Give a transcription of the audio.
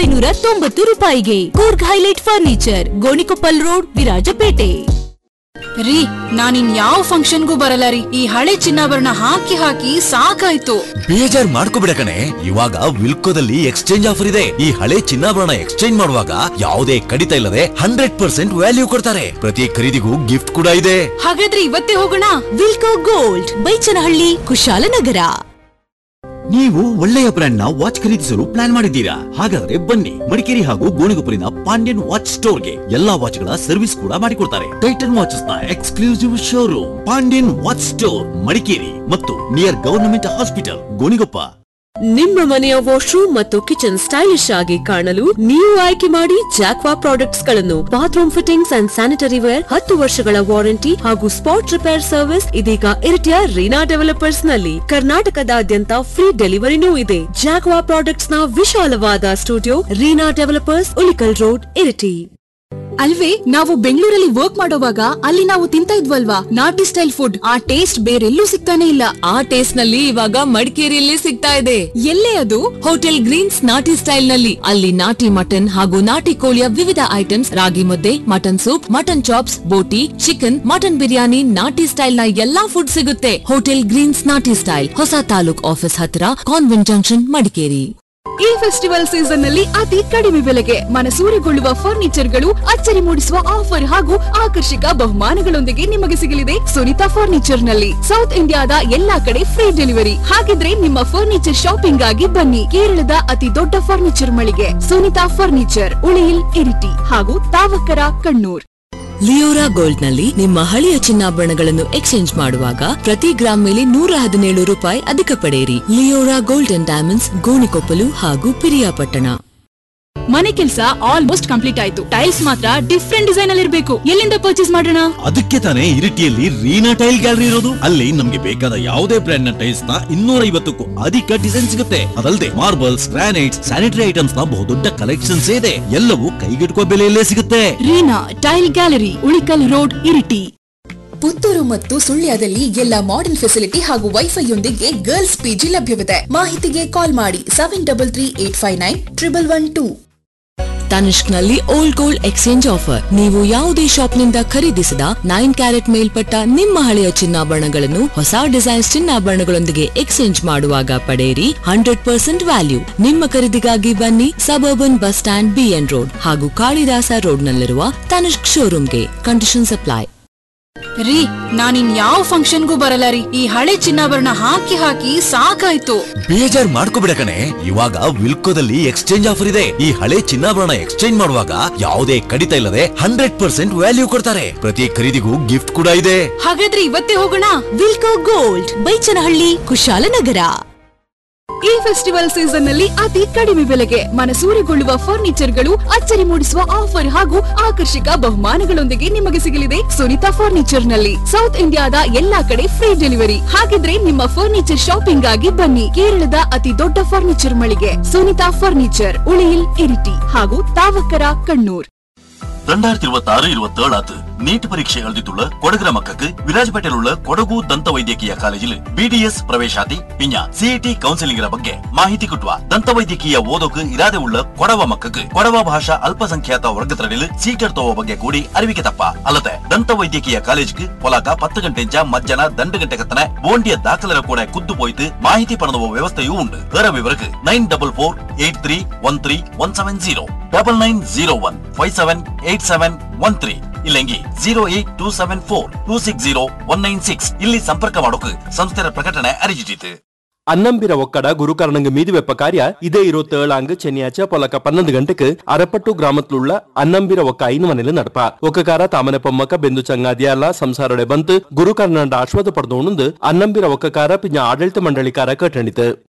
ಒಂಬೈನೂರ ತೊಂಬತ್ತು ರೂಪಾಯಿಗೆ Coorg highlight furniture Gonikoppal road Virajpet ರೀ ನಾನಿನ್ ಯಾವ ಫಂಕ್ಷನ್ಗೂ ಬರಲ್ಲ ರೀ ಈ ಹಳೆ ಚಿನ್ನಾಭರಣ ಹಾಕಿ ಹಾಕಿ ಸಾಕಾಯ್ತು ಬೇಜಾರ್ ಮಾಡ್ಕೋಬಿಡ ಕಣೆ ಇವಾಗ ವಿಲ್ಕೋದಲ್ಲಿ ಎಕ್ಸ್ಚೇಂಜ್ ಆಫರ್ ಇದೆ ಈ ಹಳೆ ಚಿನ್ನಾಭರಣ ಎಕ್ಸ್ಚೇಂಜ್ ಮಾಡುವಾಗ ಯಾವುದೇ ಕಡಿತ ಇಲ್ಲದೆ ಹಂಡ್ರೆಡ್ ಪರ್ಸೆಂಟ್ ವ್ಯಾಲ್ಯೂ ಕೊಡ್ತಾರೆ ಪ್ರತಿ ಖರೀದಿಗೂ ಗಿಫ್ಟ್ ಕೂಡ ಇದೆ ಹಾಗಾದ್ರೆ ಇವತ್ತೇ ಹೋಗೋಣ ವಿಲ್ಕೋ ಗೋಲ್ಡ್ ಬೈಚನಹಳ್ಳಿ ಕುಶಾಲನಗರ ನೀವು ಒಳ್ಳೆಯ ಬ್ರ್ಯಾಂಡ್ ನ ವಾಚ್ ಖರೀದಿಸಲು ಪ್ಲಾನ್ ಮಾಡಿದ್ದೀರಾ ಹಾಗಾದ್ರೆ ಬನ್ನಿ ಮಡಿಕೇರಿ ಹಾಗೂ ಗೋಣಿಗೊಪ್ಪಲಿನ ಪಾಂಡ್ಯನ್ ವಾಚ್ ಸ್ಟೋರ್ಗೆ ಎಲ್ಲಾ ವಾಚ್ಗಳ ಸರ್ವಿಸ್ ಕೂಡ ಮಾಡಿಕೊಡ್ತಾರೆ ಟೈಟನ್ ವಾಚಸ್ ನ exclusive showroom Pandyan watch store Madikeri ಮತ್ತು ನಿಯರ್ ಗವರ್ನಮೆಂಟ್ ಹಾಸ್ಪಿಟಲ್ ಗೋಣಿಗೊಪ್ಪ ನಿಮ್ಮ ಮನೆಯ ವಾಶ್ರೂಮ್ ಮತ್ತು ಕಿಚನ್ ಸ್ಟೈಲಿಶ್ ಆಗಿ ಕಾಣಲು ನೀವು ಆಯ್ಕೆ ಮಾಡಿ ಜಾಕ್ವಾ ಪ್ರಾಡಕ್ಟ್ಸ್ ಗಳನ್ನು bathroom fittings and sanitary ware ಹತ್ತು ವರ್ಷಗಳ ವಾರಂಟಿ ಹಾಗೂ ಸ್ಪಾಟ್ ರಿಪೇರ್ ಸರ್ವಿಸ್ ಇದೀಗ ಇರಿಟಿಯ ರೀನಾ ಡೆವಲಪರ್ಸ್ ನಲ್ಲಿ ಕರ್ನಾಟಕದಾದ್ಯಂತ ಫ್ರೀ ಡೆಲಿವರಿನೂ ಇದೆ ಜಾಕ್ವಾ ಪ್ರಾಡಕ್ಟ್ಸ್ ನ ವಿಶಾಲವಾದ studio Reena developers Ulikkal road Iritty ಅಲ್ವೇ ನಾವು ಬೆಂಗಳೂರಲ್ಲಿ ವರ್ಕ್ ಮಾಡೋವಾಗ ಅಲ್ಲಿ ನಾವು ತಿಂತ ಇದ್ವಲ್ವಾ ನಾಟಿ ಸ್ಟೈಲ್ ಫುಡ್ ಆ ಟೇಸ್ಟ್ ಬೇರೆಲ್ಲೂ ಸಿಗ್ತಾನೆ ಇಲ್ಲ ಆ ಟೇಸ್ಟ್ ನಲ್ಲಿ ಇವಾಗ ಮಡಿಕೇರಿಯಲ್ಲಿ ಸಿಗ್ತಾ ಇದೆ ಎಲ್ಲೇ ಅದು ಹೋಟೆಲ್ ಗ್ರೀನ್ಸ್ ನಾಟಿ ಸ್ಟೈಲ್ ನಲ್ಲಿ ಅಲ್ಲಿ ನಾಟಿ ಮಟನ್ ಹಾಗೂ ನಾಟಿ ಕೋಳಿಯ ವಿವಿಧ ಐಟಮ್ಸ್ ರಾಗಿ ಮುದ್ದೆ ಮಟನ್ ಸೂಪ್ ಮಟನ್ ಚಾಪ್ಸ್ ಬೋಟಿ ಚಿಕನ್ ಮಟನ್ ಬಿರಿಯಾನಿ ನಾಟಿ ಸ್ಟೈಲ್ ನ ಎಲ್ಲಾ ಫುಡ್ ಸಿಗುತ್ತೆ ಹೋಟೆಲ್ ಗ್ರೀನ್ಸ್ ನಾಟಿ ಸ್ಟೈಲ್ ಹೊಸ ತಾಲೂಕ್ ಆಫೀಸ್ ಹತ್ತಿರ ಕಾನ್ವೆಂಟ್ ಜಂಕ್ಷನ್ ಮಡಿಕೇರಿ ಈ ಫೆಸ್ಟಿವಲ್ ಸೀಸನ್ ನಲ್ಲಿ ಅತಿ ಕಡಿಮೆ ಬೆಲೆಗೆ ಮನಸೂರೆಗೊಳ್ಳುವ ಫರ್ನಿಚರ್ ಗಳು ಅಚ್ಚರಿ ಮೂಡಿಸುವ ಆಫರ್ ಹಾಗೂ ಆಕರ್ಷಕ ಬಹುಮಾನಗಳೊಂದಿಗೆ ನಿಮಗೆ ಸಿಗಲಿದೆ ಸುನಿತಾ ಫರ್ನಿಚರ್ ನಲ್ಲಿ ಸೌತ್ ಇಂಡಿಯಾದ ಎಲ್ಲಾ ಕಡೆ ಫ್ರೀ ಡೆಲಿವರಿ ಹಾಗಿದ್ರೆ ನಿಮ್ಮ ಫರ್ನಿಚರ್ ಶಾಪಿಂಗ್ ಆಗಿ ಬನ್ನಿ ಕೇರಳದ ಅತಿ ದೊಡ್ಡ ಫರ್ನಿಚರ್ ಮಳಿಗೆ ಸುನಿತಾ ಫರ್ನಿಚರ್ ಉಳಿಯಿಲ್ ಇರಿಟಿ ಹಾಗೂ ತಾವಕರ ಕಣ್ಣೂರ್ ಲಿಯೋರಾ ಗೋಲ್ಡ್ ನಲ್ಲಿ ನಿಮ್ಮ ಹಳೆಯ ಚಿನ್ನಾಭರಣಗಳನ್ನು ಎಕ್ಸ್ಚೇಂಜ್ ಮಾಡುವಾಗ ಪ್ರತಿ ಗ್ರಾಮ್ ಮೇಲೆ ನೂರ ಹದಿನೇಳು ರೂಪಾಯಿ ಅಧಿಕ ಪಡೆಯಿರಿ Leora gold and diamonds Gonikoppal ಹಾಗೂ ಪಿರಿಯಾಪಟ್ಟಣ ಮನೆ ಕೆಲಸ ಆಲ್ಮೋಸ್ಟ್ ಕಂಪ್ಲೀಟ್ ಆಯ್ತು ಟೈಲ್ಸ್ ಮಾತ್ರ ಡಿಫ್ರೆಂಟ್ ಡಿಸೈನ್ ಅಲ್ಲಿ ಇರಬೇಕು ಎಲ್ಲಿಂದ ಪರ್ಚೇಸ್ ಮಾಡೋಣ ಅದಕ್ಕೆ ತಾನೇ ಇರಿಟಿಯಲ್ಲಿ ರೀನಾ ಟೈಲ್ ಗ್ಯಾಲರಿ ಇರೋದು ಅಲ್ಲಿ ನಮ್ಗೆ ಬೇಕಾದ ಯಾವುದೇ ಬ್ರ್ಯಾಂಡ್ ನ ಟೈಲ್ಸ್ ನ ಇನ್ನೂರ ಐವತ್ತಕ್ಕೂ ಅಧಿಕ ಡಿಸೈನ್ ಸಿಗುತ್ತೆ ಅದಲ್ಲದೆ ಮಾರ್ಬಲ್ಸ್ ಗ್ರಾನೈಟ್ಸ್ ಸ್ಯಾನಿಟರಿ ಐಟಮ್ಸ್ ನ ಬಹುದೊಡ್ಡ ಕಲೆಕ್ಷನ್ಸ್ ಇದೆ ಎಲ್ಲವೂ ಕೈಗೆಟುಕುವ ಬೆಲೆಯಲ್ಲೇ ಸಿಗುತ್ತೆ Reena tile gallery Ulikkal road Iritty Puttur ಮತ್ತು ಸುಳ್ಯದಲ್ಲಿ ಎಲ್ಲ ಮಾಡರ್ನ್ ಫೆಸಿಲಿಟಿ ಹಾಗೂ ವೈಫೈಯೊಂದಿಗೆ ಗರ್ಲ್ಸ್ ಪಿಜಿ ಲಭ್ಯವಿದೆ ಮಾಹಿತಿಗೆ ಕಾಲ್ ಮಾಡಿ seven double three eight five nine triple one two Tanishq ನಲ್ಲಿ ಓಲ್ಡ್ ಗೋಲ್ಡ್ ಎಕ್ಸ್ಚೇಂಜ್ ಆಫರ್ ನೀವು ಯಾವುದೇ ಶಾಪ್ನಿಂದ ಖರೀದಿಸಿದ ನೈನ್ ಕ್ಯಾರೆಟ್ ಮೇಲ್ಪಟ್ಟ ನಿಮ್ಮ ಹಳೆಯ ಚಿನ್ನಾಭರಣಗಳನ್ನು ಹೊಸ ಡಿಸೈನ್ಸ್ ಚಿನ್ನಾಭರಣಗಳೊಂದಿಗೆ ಎಕ್ಸ್ಚೇಂಜ್ ಮಾಡುವಾಗ ಪಡೆಯಿರಿ ಹಂಡ್ರೆಡ್ ಪರ್ಸೆಂಟ್ ವ್ಯಾಲ್ಯೂ ನಿಮ್ಮ ಖರೀದಿಗಾಗಿ ಬನ್ನಿ suburban bus stand B N road ಹಾಗೂ ಕಾಳಿದಾಸ ರೋಡ್ ನಲ್ಲಿರುವ ತನಿಷ್ಕ್ ಶೋರೂಮ್ಗೆ ಕಂಡೀಷನ್ ಅಪ್ಲೈ ರೀ ನಾನಿನ್ ಯಾವ ಫಂಕ್ಷನ್ಗೂ ಬರಲ್ಲ ರೀ ಈ ಹಳೆ ಚಿನ್ನಾಭರಣ ಹಾಕಿ ಹಾಕಿ ಸಾಕಾಯ್ತು ಬೇಜಾರ್ ಮಾಡ್ಕೋಬಿಡ ಕಣೆ ಇವಾಗ ವಿಲ್ಕೋದಲ್ಲಿ ಎಕ್ಸ್ಚೇಂಜ್ ಆಫರ್ ಇದೆ ಈ ಹಳೆ ಚಿನ್ನಾಭರಣ ಎಕ್ಸ್ಚೇಂಜ್ ಮಾಡುವಾಗ ಯಾವುದೇ ಕಡಿತ ಇಲ್ಲದೆ ಹಂಡ್ರೆಡ್ ಪರ್ಸೆಂಟ್ ವ್ಯಾಲ್ಯೂ ಕೊಡ್ತಾರೆ ಪ್ರತಿ ಖರೀದಿಗೂ ಗಿಫ್ಟ್ ಕೂಡ ಇದೆ ಹಾಗಾದ್ರೆ ಇವತ್ತೇ ಹೋಗೋಣ ವಿಲ್ಕೋ ಗೋಲ್ಡ್ ಬೈಚನಹಳ್ಳಿ ಕುಶಾಲನಗರ ಈ ಫೆಸ್ಟಿವಲ್ ಸೀಸನ್ ನಲ್ಲಿ ಅತಿ ಕಡಿಮೆ ಬೆಲೆಗೆ ಮನಸೂರೆಗೊಳ್ಳುವ ಫರ್ನಿಚರ್ ಗಳು ಅಚ್ಚರಿ ಮೂಡಿಸುವ ಆಫರ್ ಹಾಗೂ ಆಕರ್ಷಕ ಬಹುಮಾನಗಳೊಂದಿಗೆ ನಿಮಗೆ ಸಿಗಲಿದೆ ಸುನಿತಾ ಫರ್ನಿಚರ್ ನಲ್ಲಿ ಸೌತ್ ಇಂಡಿಯಾದ ಎಲ್ಲಾ ಕಡೆ ಫ್ರೀ ಡೆಲಿವರಿ ಹಾಗಿದ್ರೆ ನಿಮ್ಮ ಫರ್ನಿಚರ್ ಶಾಪಿಂಗ್ ಆಗಿ ಬನ್ನಿ ಕೇರಳದ ಅತಿ ದೊಡ್ಡ ಫರ್ನಿಚರ್ ಮಳಿಗೆ ಸುನಿತಾ ಫರ್ನಿಚರ್ ಉಳಿಯಿಲ್ ಇರಿಟಿ ಹಾಗೂ ತಾವಕರ ಕಣ್ಣೂರ್ രണ്ടായിരത്തി ഇരുപത്തി ആറ് ഇരുപത്തി ഏഴാത്ത് നീറ്റ് പരീക്ഷ എഴുതിയിട്ടുള്ള കൊടകര മക്കൾക്ക് വിരാജ്പേട്ടയിലുള്ള കൊടಗು ದಂತ ವೈದ್ಯಕೀಯ ಕಾಲೇಜಿൽ ಬಿ ಡಿ ಎಸ್ ಪ್ರವೇಶಾತಿ ಪಿಂಜ ಸಿಇಟಿ ಕೌನ್ಸಿಲಿಂಗಿನ ಬಗ್ಗೆ ಮಾಹಿತಿ ಕೊಟ್ಟುವ ದಂತ ವೈದ್ಯಕೀಯ ಓದೋಕು ಇರಾದೆ ಉಳ್ಳ ಕೊಡವ ಮಕ್ಕൾക്ക് ಕೊಡವ ಭಾಷಾ ಅಲ್ಪಸಂಖ್ಯಾತ ವರ್ಗತರಡಿಲ್ ಸೀಟ್ ಎಡ್ತೋವ ಬಗ್ಗೆ ಕೂಡಿ ಅರಿವಿಕೆ ತಪ್ಪ ಅಲ್ಲದೆ ದಂತ ವೈದ್ಯಕೀಯ ಕಾಲೇಜ್ಗೆ ಪೊಲಾಕ ಪತ್ತು ಗಂಟೆಂಚ ಮಧ್ಯಾಹ್ನ ದಂಡು ಗಂಟೆ ಕತ್ತನೆ ಬೋಂಡಿಯ ದಾಖಲೆರ ಕೂಡ ಕುದ್ದು ಪೋಯ್ತು ಮಾಹಿತಿ ಪಡೆದುವ ವ್ಯವಸ್ಥೆಯೂ ಉಂಟು ಬೇರೆ ವಿವರಕ್ಕೆ nine double four eight three one three one seven zero double nine zero one five seven eight seven one three ಇಲ್ಲಂಗಿ zero eight two seven four two six zero one nine six ಇಲ್ಲಿ ಸಂಪರ್ಕ ಮಾಡೋಕೆ ಸಂಸ್ಥೆಯ ಪ್ರಕಟಣೆ ಅರಿಜಿಟ್ಟಿತು అన్నంబిర ఒక్కడ గురుకరణంగ మీది వెప్ప కార్య ఇదే ఇరవై ఏళాంగ్ చెన్యాచ పొలక పన్నెండు గంటకు అరపట్టు గ్రామత్లుள்ள అన్నంబిర ఒక్క ఐను ಮನೆಲು ನಡಪ ಒಕ್ಕಕಾರ ತಾಮನೆ ಪೊಮ್ಮಕ ಬೆಂದು ಚಂಗಾದಿಯಲ್ಲ ಸಂಸಾರಡೆ ಬಂತು ಗುರುಕರ್ಣಂಡ ಆಶ್ವಾದ ಪಡೆದೋಣಂದು ಅನ್ನಂಬಿರ ಒಕ್ಕಕಾರ ಪಿಂಜ ಆಡಳಿತ ಮಂಡಳಿಕಾರ ಕಟ್ಟಣಿತು